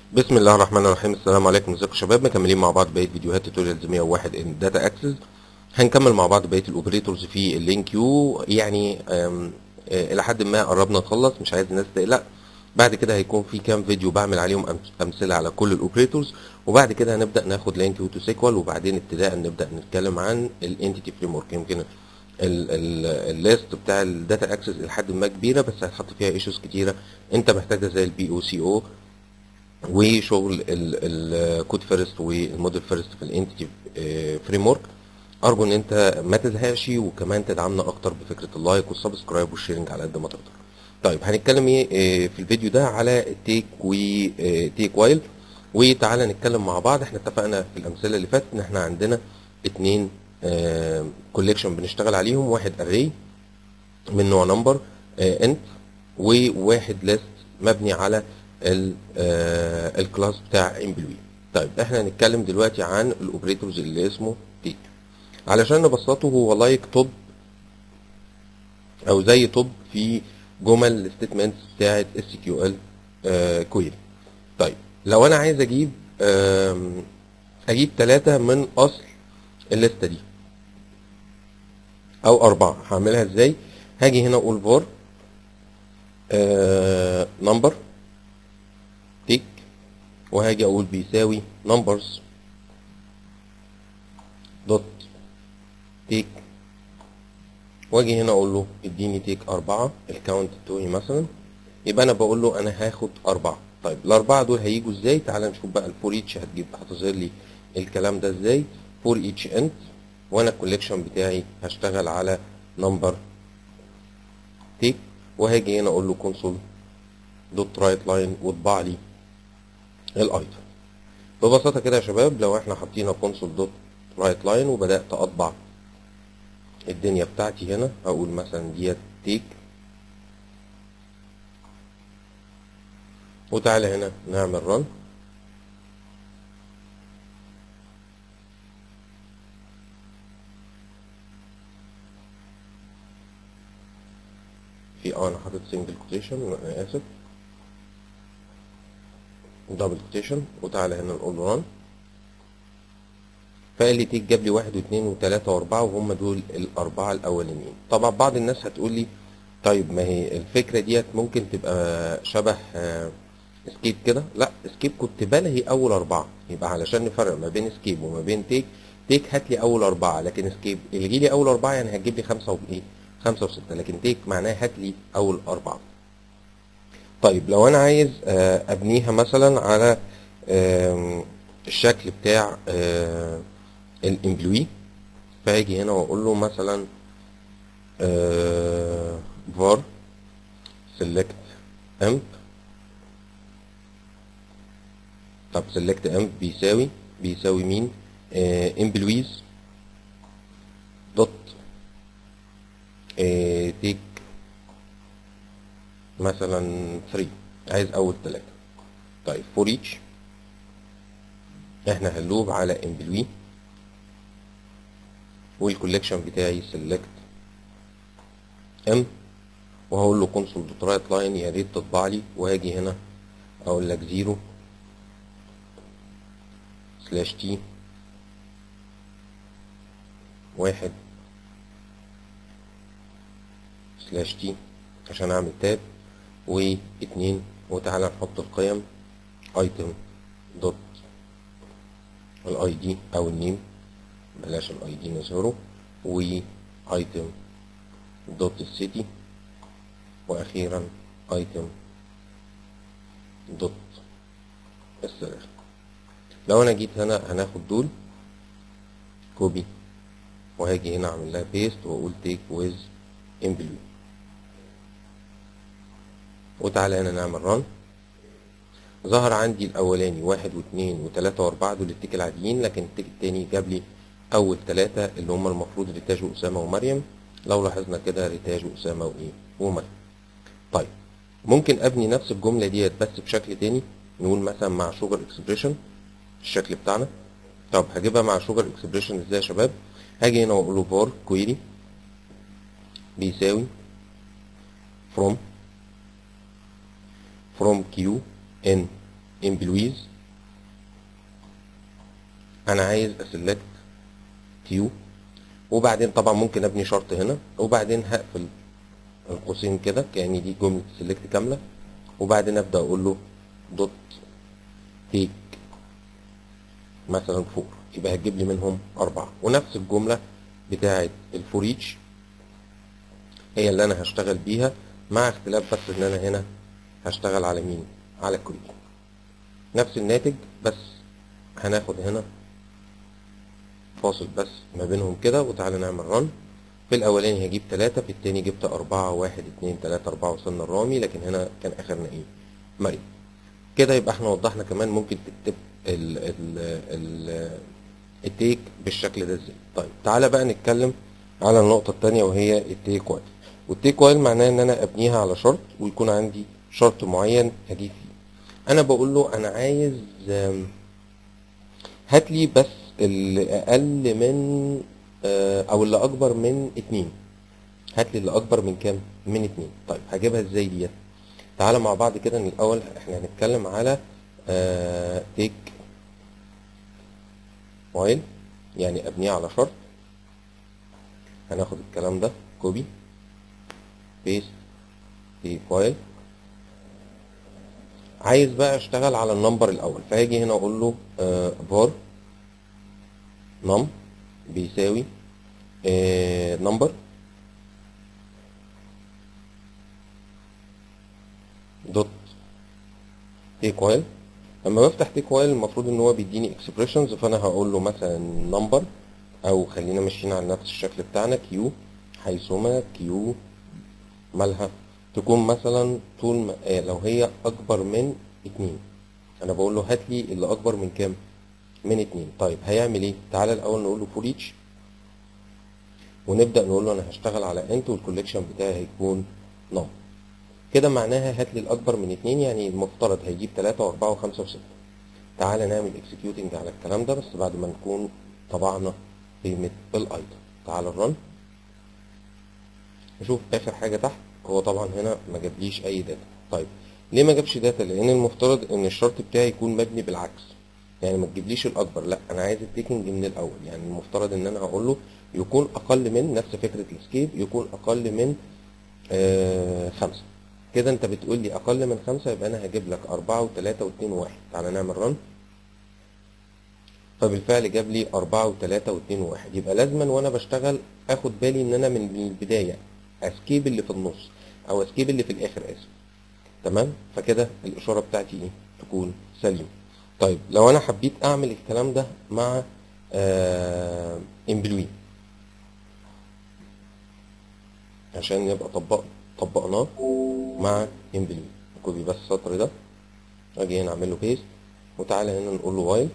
بسم الله الرحمن الرحيم السلام عليكم ازيكم يا شباب مكملين مع بعض بقيه فيديوهات توتوريالز 101 ان داتا اكسس هنكمل مع بعض بقيه الاوبريتورز في اللينك كيو يعني آم، آه، الى حد ما قربنا نخلص مش عايز الناس تقلق بعد كده هيكون في كام فيديو بعمل عليهم أمس- امثله على كل الاوبريتورز وبعد كده هنبدا ناخد لينك كيو تو سيكوال وبعدين ابتداء نبدا نتكلم عن الانتيتي فريم ورك يمكن الليست بتاع الداتا اكسس لحد ما كبيره بس هتحط فيها ايشوز كتيره انت محتاجها زي البي او سي او وشغل الكود فيرست والموديل فيرست في الانتيتي فريم ورك ارجو ان انت ما تزهقش وكمان تدعمنا اكتر بفكره اللايك والسبسكرايب والشيرنج على قد ما تقدر طيب هنتكلم ايه آه، في الفيديو ده على التيك وتيك وايل وتعالى نتكلم مع بعض احنا اتفقنا في الامثله اللي فاتت ان احنا عندنا اتنين كوليكشن بنشتغل عليهم واحد اري من نوع نمبر انت وواحد ليست مبني على الكلاس بتاع امبلوي طيب احنا هنتكلم دلوقتي عن الاوبريتورز اللي اسمه تيك علشان نبسطه هو لايك توب او زي توب في جمل الستيتمنتس بتاعت اس كيو ال كويري طيب لو انا عايز اجيب آم، اجيب ثلاثة من اصل الليسته دي او اربعة هعملها ازاي هاجي هنا اقول فور نمبر تيك وهاجي اقول بيساوي numbers دوت تيك واجي هنا اقول له اديني تيك اربعة الكاونت بتوعي مثلا يبقى انا بقول له انا هاخد اربعة طيب الاربعة دول هيجوا ازاي تعال نشوف بقى الفور ايتش هتجيب هتظهر لي الكلام ده ازاي فور ايتش انت وانا الكوليكشن بتاعي هشتغل على نمبر تيك وهاجي هنا اقول له كونسول دوت رايت لاين واطبع لي الايتم ببساطه كده يا شباب لو احنا حاطين كونسول دوت رايت لاين وبدات اطبع الدنيا بتاعتي هنا اقول مثلا ديت تيك وتعالى هنا نعمل رن في اه انا حاطط سنجل كوتيشن انا اسف دبل كوتيشن وتعالى هنا نقول له ران فقال لي تيك جاب لي واحد واثنين وثلاثة واربعة وهم دول الاربعة الاولانيين طبعا بعض الناس هتقول لي طيب ما هي الفكرة ديت ممكن تبقى شبه اسكيب كده لا اسكيب كنت بلغي اول اربعة يبقى علشان نفرق ما بين اسكيب وما بين تيك تيك هات لي اول اربعة لكن اسكيب الغي لي اول اربعة يعني هتجيب لي خمسة وايه خمسة وستة لكن تيك معناه هات لي اول اربعة طيب لو انا عايز آه، ابنيها مثلا على آم، الشكل بتاع الامبلوي فاجي هنا واقول له مثلا var select امب طب select امب بيساوي بيساوي مين امبلويز دوت تيك مثلا 3 عايز اول ثلاثة طيب فور each احنا هنلوب على امبلوي والكوليكشن بتاعي select ام وهقول له كونسول دوت رايت لاين يا ريت تطبع لي وهاجي هنا اقول لك زيرو سلاش تي واحد سلاش تي عشان اعمل تاب واتنين وتعالى نحط القيم ايتم دوت الاي دي او النيم بلاش الاي دي نظهره وايتم دوت السيتي واخيرا ايتم دوت السلاح لو انا جيت هنا هناخد دول كوبي وهاجي هنا اعمل لها بيست واقول تيك ويز امبلوي وتعالى هنا نعمل ران ظهر عندي الاولاني واحد واثنين وثلاثة واربعة دول التيك العاديين لكن التيك التاني جاب لي اول ثلاثة اللي هم المفروض ريتاج واسامة ومريم لو لاحظنا كده ريتاج واسامة وايه ومريم طيب ممكن ابني نفس الجملة ديت بس بشكل تاني نقول مثلا مع شوجر اكسبريشن الشكل بتاعنا طب هجيبها مع شوجر اكسبريشن ازاي يا شباب هاجي هنا واقول له فور كويري بيساوي from from q n employees انا عايز اسلكت كيو وبعدين طبعا ممكن ابني شرط هنا وبعدين هقفل القوسين كده كأن دي جملة سيلكت كاملة وبعدين ابدا اقول له دوت تيك مثلا فور يبقى هتجيب لي منهم أربعة ونفس الجملة بتاعة الفوريتش هي اللي أنا هشتغل بيها مع اختلاف بس إن أنا هنا هشتغل على مين؟ على كويري نفس الناتج بس هناخد هنا فاصل بس ما بينهم كده وتعالى نعمل رن في الأولاني هجيب تلاتة في التاني جبت أربعة واحد اتنين تلاتة أربعة وصلنا الرامي لكن هنا كان آخرنا إيه؟ مريم كده يبقى احنا وضحنا كمان ممكن تكتب ال ال ال التيك بالشكل ده ازاي طيب تعالى بقى نتكلم على النقطة التانية وهي التيك وايل والتيك وايل معناه ان انا ابنيها على شرط ويكون عندي شرط معين هجيب فيه انا بقول له انا عايز آم، هات لي بس اللي اقل من آه، او اللي اكبر من اتنين هات لي اللي اكبر من كام من اتنين طيب هجيبها ازاي ديت تعالى مع بعض كده ان الاول احنا هنتكلم على تيك وايل يعني ابنيه على شرط هناخد الكلام ده كوبي بيست تيك وايل عايز بقى اشتغل على النمبر الاول فهاجي هنا اقول له فار نم بيساوي نمبر دوت تيك وايل لما بفتح تيك وايل المفروض ان هو بيديني اكسبريشنز فانا هقول له مثلا نمبر او خلينا ماشيين على نفس الشكل بتاعنا كيو حيثما كيو مالها تكون مثلا طول ما آه لو هي اكبر من اتنين انا بقول له هات لي اللي اكبر من كام من اتنين طيب هيعمل ايه تعالى الاول نقول له فور ايتش ونبدا نقول له انا هشتغل على انت والكوليكشن بتاعي هيكون نم كده معناها هات لي الاكبر من اتنين يعني المفترض هيجيب تلاتة واربعة وخمسة وستة تعالى نعمل اكسكيوتنج على الكلام ده بس بعد ما نكون طبعنا قيمة الايتم تعالى الرن نشوف اخر حاجة تحت هو طبعا هنا ما جابليش اي داتا طيب ليه ما جابش داتا لان المفترض ان الشرط بتاعي يكون مبني بالعكس يعني ما تجيبليش الاكبر لا انا عايز التيكنج من الاول يعني المفترض ان انا هقول له يكون اقل من نفس فكرة السكيب يكون اقل من آه خمسة كده انت بتقول لي اقل من خمسة يبقى انا هجيب لك اربعة وتلاتة واتنين وواحد تعالى نعمل رن فبالفعل جاب لي أربعة وتلاتة واتنين وواحد يبقى لازما وأنا بشتغل آخد بالي إن أنا من البداية أسكيب اللي في النص أو أسكيب اللي في الآخر آسف تمام فكده الإشارة بتاعتي إيه تكون سليمة طيب لو أنا حبيت أعمل الكلام ده مع آه امبلوي عشان نبقى طبق طبقناه مع امبلوي كوبي بس السطر ده اجي هنا اعمل له بيست وتعالى هنا نقول له وايل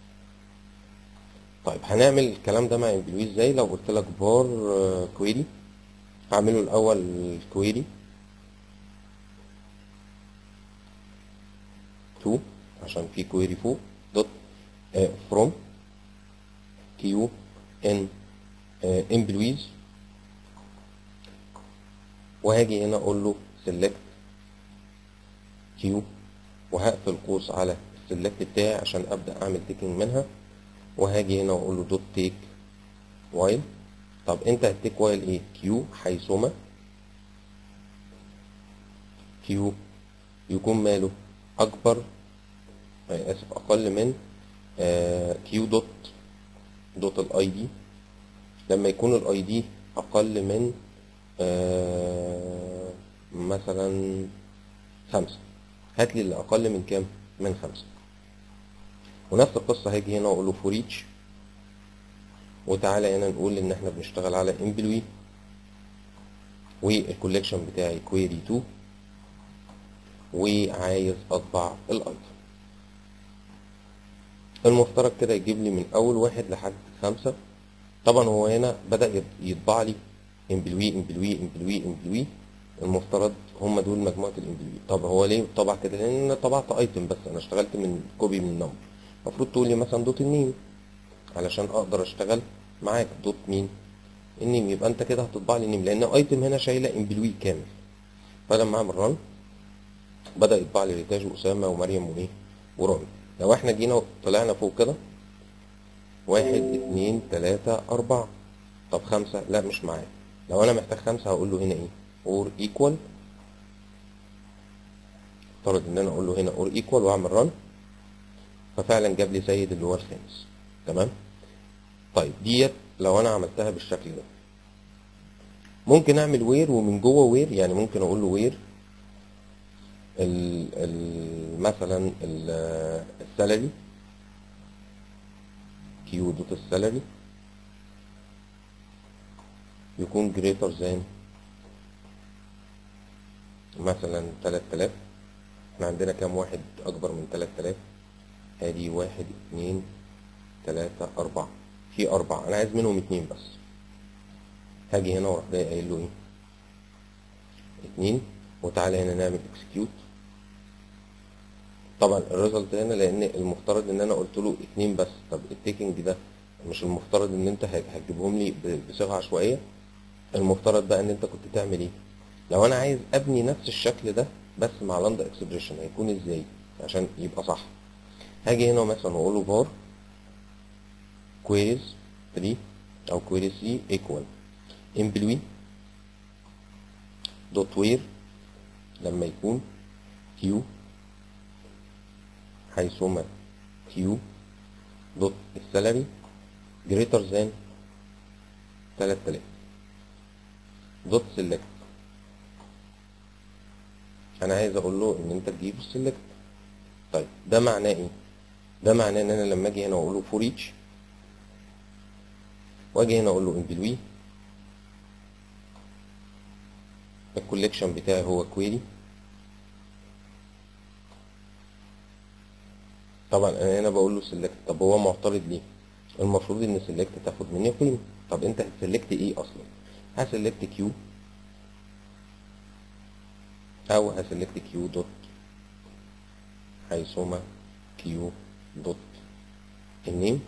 طيب هنعمل الكلام ده مع امبلوي ازاي لو قلت لك بار كويري هعمله الاول كويري تو عشان في كويري فوق دوت فروم كيو ان امبلويز وهاجي هنا اقول له select كيو وهقفل قوس على السلكت بتاعي عشان ابدا اعمل تيكنج منها وهاجي هنا واقول له دوت تيك وايل طب انت هتيك وايل ايه كيو حيثما كيو يكون ماله اكبر آه اسف اقل من آه كيو دوت دوت الاي دي لما يكون الاي دي اقل من آه مثلا خمسة هات لي اللي اقل من كام من خمسة ونفس القصة هاجي هنا واقول له فور ايتش وتعالى هنا نقول ان احنا بنشتغل على امبلوي والكوليكشن بتاعي كويري 2 وعايز اطبع الايتم المفترض كده يجيب لي من اول واحد لحد خمسة طبعا هو هنا بدأ يطبع لي امبلوي امبلوي امبلوي امبلوي المفترض هم دول مجموعة الامبلوي طب هو ليه طبع كده لان انا طبعت ايتم بس انا اشتغلت من كوبي من النمبر المفروض تقول لي مثلا دوت النيم علشان اقدر اشتغل معاك دوت مين النيم يبقى انت كده هتطبع لي النيم لان ايتم هنا شايله امبلوي كامل فلما اعمل رن بدا يطبع لي ريتاج واسامه ومريم وايه ورن لو احنا جينا طلعنا فوق كده واحد اتنين تلاتة أربعة طب خمسة لا مش معايا لو أنا محتاج خمسة هقول له هنا إيه اور ايكوال افترض إن أنا أقول له هنا اور ايكوال وأعمل رن ففعلا جاب لي سيد اللي هو الخامس تمام طيب ديت لو أنا عملتها بالشكل ده ممكن أعمل وير ومن جوه وير يعني ممكن أقول له وير ال ال مثلا السالري كيو دوت السالري يكون greater than مثلا 3000 احنا عندنا كام واحد اكبر من 3000 ادي واحد اتنين تلاتة اربعة في اربعة انا عايز منهم اتنين بس هاجي هنا واروح جاي قايل له ايه اتنين وتعالى هنا نعمل اكسكيوت طبعا الريزلت هنا لان المفترض ان انا قلت له اتنين بس طب التيكنج ده مش المفترض ان انت هتجيبهم لي بصيغه عشوائيه المفترض بقى ان انت كنت تعمل ايه لو انا عايز ابني نفس الشكل ده بس مع لاندا اكسبريشن هيكون ازاي عشان يبقى صح هاجي هنا مثلا واقول له var queries 3 او query 3 equal employee دوت وير لما يكون q حيثما q دوت السالري greater than 3000 دوت سيلكت انا عايز اقول له ان انت تجيب السيلكت طيب ده معناه ايه ده معناه ان انا لما اجي هنا واقول له فور ايتش واجي هنا اقول له امبلوي الكوليكشن بتاعي هو كويري طبعا انا هنا بقول له سيلكت طب هو معترض ليه المفروض ان سيلكت تاخد مني قيمه طب انت هتسلكت ايه اصلا هسلكت كيو او هسلكت كيو دوت حيثما كيو دوت النيم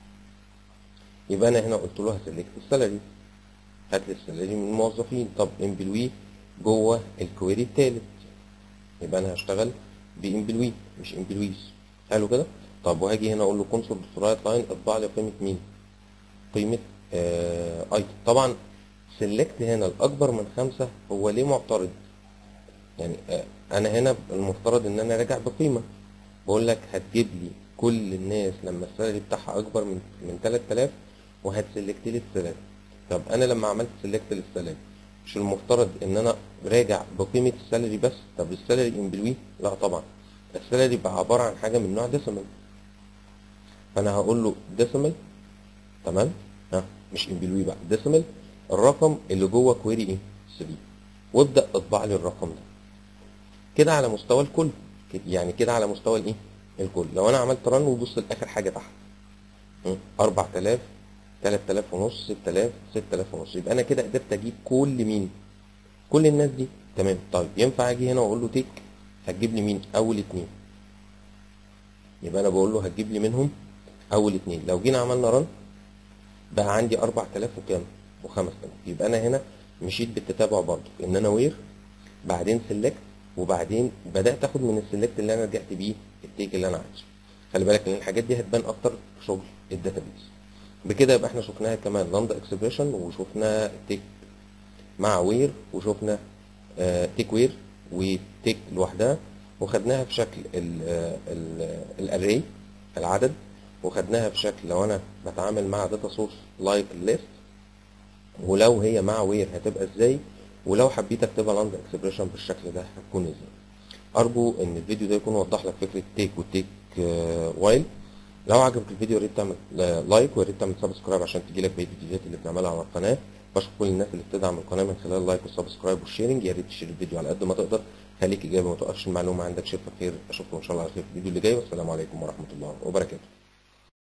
يبقى انا هنا قلت له هسلكت السالري هات لي السالري من الموظفين طب امبلوي جوه الكويري التالت يبقى انا هشتغل بامبلوي مش امبلويز حلو كده طب وهاجي هنا اقول له كونسول رايت لاين اطبع لي قيمه مين قيمه آه ايتم طبعا سلكت هنا الاكبر من خمسة هو ليه معترض يعني آه انا هنا المفترض ان انا راجع بقيمه بقول لك هتجيب لي كل الناس لما السالري بتاعها اكبر من من 3000 وهتسلكت لي السالري طب انا لما عملت سلكت للسالري مش المفترض ان انا راجع بقيمه السالري بس طب السالري امبلوي لا طبعا السالري بقى عباره عن حاجه من نوع ديسيمال فانا هقول له ديسيمال تمام ها مش امبلوي بقى ديسيمال الرقم اللي جوه كويري ايه 3 وابدا اطبع لي الرقم ده كده على مستوى الكل يعني كده على مستوى الايه الكل لو انا عملت رن وبص لاخر حاجه تحت 4000 3000 ونص 6000 6000 ونص يبقى انا كده قدرت اجيب كل مين كل الناس دي تمام طيب ينفع اجي هنا واقول له تيك هتجيب لي مين اول اتنين يبقى انا بقول له هتجيب لي منهم اول اتنين لو جينا عملنا رن بقى عندي 4000 وكام و5000 يبقى انا هنا مشيت بالتتابع برضو ان انا وير بعدين سيلكت وبعدين بدات اخد من السيلكت اللي انا رجعت بيه التيك اللي انا عايزه خلي بالك ان الحاجات دي هتبان اكتر في شغل الداتابيز بكده يبقى احنا شفناها كمان لاندا اكسبريشن وشفنا تيك مع وير وشفنا آه تيك وير وتيك لوحدها وخدناها في شكل الاري العدد وخدناها في شكل لو انا بتعامل مع داتا سورس لايك ليست ولو هي مع وير هتبقى ازاي ولو حبيت اكتبها لاندا اكسبريشن بالشكل ده هتكون ازاي ارجو ان الفيديو ده يكون وضح لك فكره تيك وتيك وايل لو عجبك الفيديو يا ريت تعمل لايك ويا ريت تعمل سبسكرايب عشان تجيلك بقيه الفيديوهات اللي بنعملها على القناه بشكر كل الناس اللي بتدعم القناه من خلال اللايك والسبسكرايب والشيرنج يا ريت تشير الفيديو على قد ما تقدر خليك ايجابي وما توقفش المعلومه عندك شوفك خير اشوفكم ان شاء الله على خير في الفيديو اللي جاي والسلام عليكم ورحمه الله وبركاته